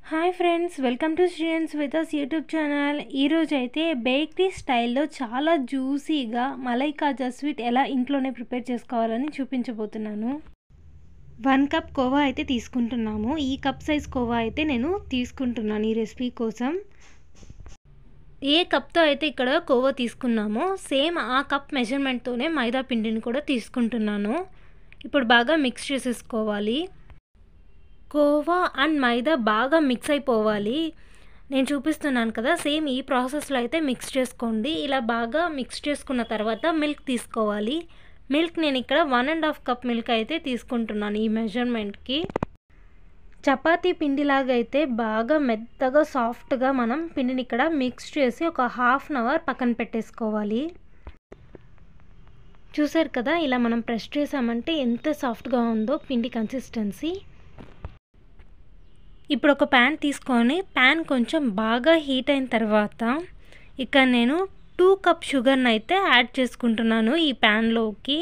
hi friends welcome to students with us YouTube channel ఈరోజు అయితే bakery స్టైల్లో చాలా జ్యూసీగా మలై కాజా స్వీట్ ఎలా ఇంట్లోనే ప్రిపేర్ చేసుకోవాలని చూపించబోతున్నాను వన్ కప్ కోవా అయితే తీసుకుంటున్నాము ఈ కప్ సైజ్ కోవా అయితే నేను తీసుకుంటున్నాను ఈ రెసిపీ కోసం ఏ కప్తో అయితే ఇక్కడ కోవా తీసుకున్నామో సేమ్ ఆ కప్ మెజర్మెంట్తోనే మైదా పిండిని కూడా తీసుకుంటున్నాను ఇప్పుడు బాగా మిక్స్ చేసేసుకోవాలి కోవా అండ్ మైదా బాగా మిక్స్ అయిపోవాలి నేను చూపిస్తున్నాను కదా సేమ్ ఈ ప్రాసెస్లో అయితే మిక్స్ చేసుకోండి ఇలా బాగా మిక్స్ చేసుకున్న తర్వాత మిల్క్ తీసుకోవాలి మిల్క్ నేను ఇక్కడ one and half cup milk అయితే తీసుకుంటున్నాను ఈ మెజర్మెంట్కి చపాతీ పిండిలాగా అయితే బాగా మెత్తగా సాఫ్ట్గా మనం పిండిని ఇక్కడ మిక్స్ చేసి ఒక హాఫ్ అన్ అవర్ పక్కన పెట్టేసుకోవాలి చూసారు కదా ఇలా మనం ప్రెస్ చేసామంటే ఎంత సాఫ్ట్గా ఉందో పిండి కన్సిస్టెన్సీ ఇప్పుడు ఒక ప్యాన్ తీసుకొని ప్యాన్ కొంచెం బాగా హీట్ అయిన తర్వాత ఇక్కడ నేను టూ కప్ షుగర్ని అయితే యాడ్ చేసుకుంటున్నాను ఈ ప్యాన్లోకి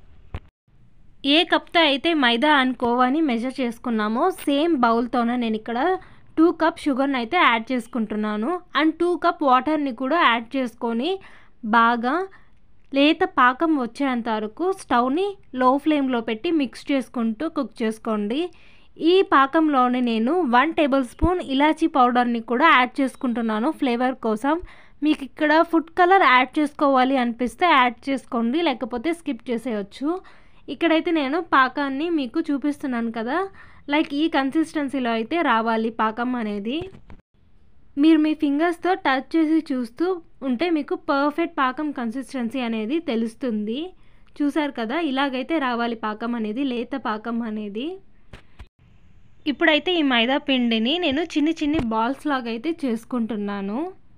ఏ కప్తో అయితే మైదా అండ్ కోవాని మెజర్ చేసుకున్నామో సేమ్ బౌల్తోనే నేను ఇక్కడ టూ కప్ షుగర్ని అయితే యాడ్ చేసుకుంటున్నాను అండ్ టూ కప్ వాటర్ని కూడా యాడ్ చేసుకొని బాగా లేత పాకం వచ్చేంత వరకు స్టవ్ని లో ఫ్లేమ్లో పెట్టి మిక్స్ చేసుకుంటూ కుక్ చేసుకోండి ఈ పాకంలోనే నేను వన్ టేబుల్ స్పూన్ ఇలాచీ పౌడర్ని కూడా యాడ్ చేసుకుంటున్నాను ఫ్లేవర్ కోసం మీకు ఇక్కడ ఫుడ్ కలర్ యాడ్ చేసుకోవాలి అనిపిస్తే యాడ్ చేసుకోండి లేకపోతే స్కిప్ చేసేయచ్చు ఇక్కడైతే నేను పాకాన్ని మీకు చూపిస్తున్నాను కదా లైక్ ఈ కన్సిస్టెన్సీలో అయితే రావాలి పాకం అనేది మీరు మీ ఫింగర్స్తో టచ్ చేసి చూస్తూ ఉంటే మీకు పర్ఫెక్ట్ పాకం కన్సిస్టెన్సీ అనేది తెలుస్తుంది చూసారు కదా ఇలాగైతే రావాలి పాకం అనేది లేత పాకం అనేది ఇప్పుడైతే ఈ మైదా పిండిని నేను చిన్ని చిన్ని బాల్స్ లాగా అయితే చేసుకుంటున్నాను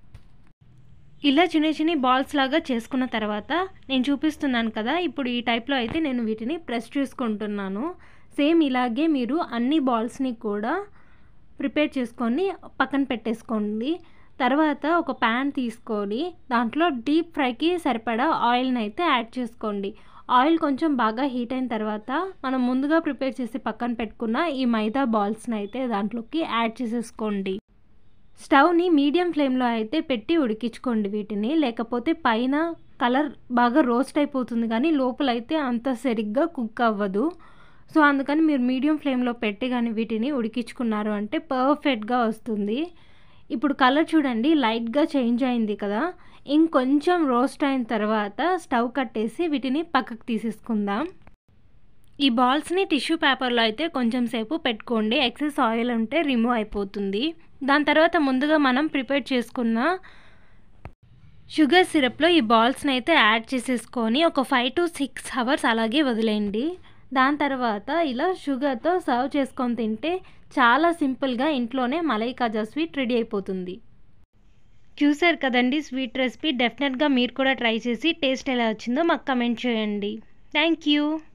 ఇలా చిన్న చిన్న బాల్స్ లాగా చేసుకున్న తర్వాత నేను చూపిస్తున్నాను కదా ఇప్పుడు ఈ టైప్లో అయితే నేను వీటిని ప్రెస్ చేసుకుంటున్నాను సేమ్ ఇలాగే మీరు అన్ని బాల్స్ని కూడా ప్రిపేర్ చేసుకొని పక్కన పెట్టేసుకోండి తర్వాత ఒక ప్యాన్ తీసుకొని దాంట్లో డీప్ ఫ్రైకి సరిపడా ఆయిల్ని అయితే యాడ్ చేసుకోండి ఆయిల్ కొంచెం బాగా హీట్ అయిన తర్వాత మనం ముందుగా ప్రిపేర్ చేసి పక్కన పెట్టుకున్న ఈ మైదా బాల్స్ని అయితే దాంట్లోకి యాడ్ చేసేసుకోండి స్టవ్ని మీడియం ఫ్లేమ్లో అయితే పెట్టి ఉడికించుకోండి వీటిని లేకపోతే పైన కలర్ బాగా రోస్ట్ అయిపోతుంది కానీ లోపల అయితే అంత సరిగ్గా కుక్ అవ్వదు సో అందుకని మీరు మీడియం ఫ్లేమ్లో పెట్టి కానీ వీటిని ఉడికించుకున్నారు అంటే పర్ఫెక్ట్గా వస్తుంది ఇప్పుడు కలర్ చూడండి లైట్గా చేంజ్ అయింది కదా ఇంకొంచెం రోస్ట్ అయిన తర్వాత స్టవ్ కట్టేసి వీటిని పక్కకు తీసేసుకుందాం ఈ బాల్స్ని టిష్యూ పేపర్లో అయితే కొంచెం సేపు పెట్టుకోండి ఎక్సెస్ ఆయిల్ ఉంటే రిమూవ్ అయిపోతుంది దాని తర్వాత ముందుగా మనం ప్రిపేర్ చేసుకున్న షుగర్ సిరప్లో ఈ బాల్స్ని అయితే యాడ్ చేసేసుకొని ఒక ఫైవ్ టు సిక్స్ అవర్స్ అలాగే వదిలేయండి దాని తర్వాత ఇలా షుగర్తో సర్వ్ చేసుకొని తింటే చాలా సింపుల్గా ఇంట్లోనే మలై కాజా స్వీట్ రెడీ అయిపోతుంది చూసారు కదండి స్వీట్ రెసిపీ డెఫినెట్గా మీరు కూడా ట్రై చేసి టేస్ట్ ఎలా వచ్చిందో మాకు కమెంట్ చేయండి థ్యాంక్ యూ